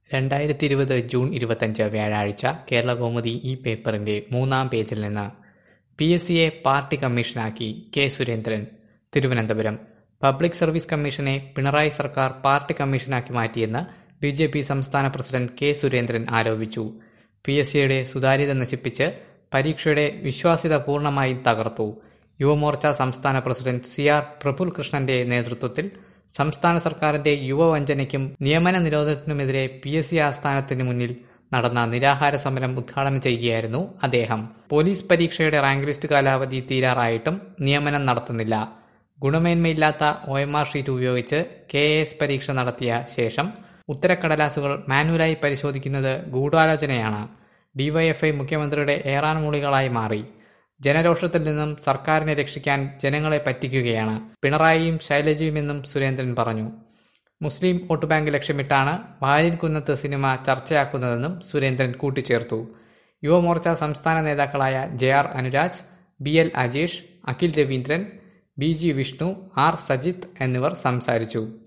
രണ്ടായിരത്തി ഇരുപത് ജൂൺ ഇരുപത്തഞ്ച് വ്യാഴാഴ്ച കേരളകൗമുദി ഈ പേപ്പറിന്റെ മൂന്നാം പേജിൽ നിന്ന് പി എസ് സിയെ പാർട്ടി കമ്മീഷനാക്കി K Surendran Thiruvananthapuram public service കമ്മീഷനെ പിണറായി സർക്കാർ പാർട്ടി കമ്മീഷനാക്കി മാറ്റിയെന്ന് ബി ജെ പി സംസ്ഥാന പ്രസിഡന്റ് കെ സുരേന്ദ്രൻ ആരോപിച്ചു പി എസ് സിയുടെ സുതാര്യത നശിപ്പിച്ച് പരീക്ഷയുടെ വിശ്വാസ്യത പൂർണ്ണമായും തകർത്തു യുവമോർച്ച സംസ്ഥാന പ്രസിഡന്റ് സി ആർ പ്രഫുൽ കൃഷ്ണന്റെ നേതൃത്വത്തിൽ സംസ്ഥാന സർക്കാരിന്റെ യുവവഞ്ചനയ്ക്കും നിയമന നിരോധനത്തിനുമെതിരെ പി എസ് സി ആസ്ഥാനത്തിന് മുന്നിൽ നടന്ന നിരാഹാര സമരം ഉദ്ഘാടനം ചെയ്യുകയായിരുന്നു അദ്ദേഹം പോലീസ് പരീക്ഷയുടെ റാങ്ക് ലിസ്റ്റ് കാലാവധി തീരാറായിട്ടും നിയമനം നടത്തുന്നില്ല ഗുണമേന്മയില്ലാത്ത ഒ എം ആർ ഷീറ്റ് ഉപയോഗിച്ച് കെ എ എസ് പരീക്ഷ നടത്തിയ ശേഷം ഉത്തരക്കടലാസുകൾ മാനുവലായി പരിശോധിക്കുന്നത് ഗൂഢാലോചനയാണ് ഡിവൈഎഫ്ഐ മുഖ്യമന്ത്രിയുടെ ഏറാൻമൂളികളായി മാറി ജനരോഷത്തിൽ നിന്നും സർക്കാരിനെ രക്ഷിക്കാൻ ജനങ്ങളെ പറ്റിക്കുകയാണ് പിണറായിയും ശൈലജയുമെന്നും സുരേന്ദ്രൻ പറഞ്ഞു മുസ്ലിം വോട്ട് ബാങ്ക് ലക്ഷ്യമിട്ടാണ് വാലിൻ കുന്നത്ത് സിനിമ ചർച്ചയാക്കുന്നതെന്നും സുരേന്ദ്രൻ കൂട്ടിച്ചേർത്തു യുവമോർച്ച സംസ്ഥാന നേതാക്കളായ J R Anuraj B L Ajesh Akhil Raveendran B G Vishnu R Sajith എന്നിവർ സംസാരിച്ചു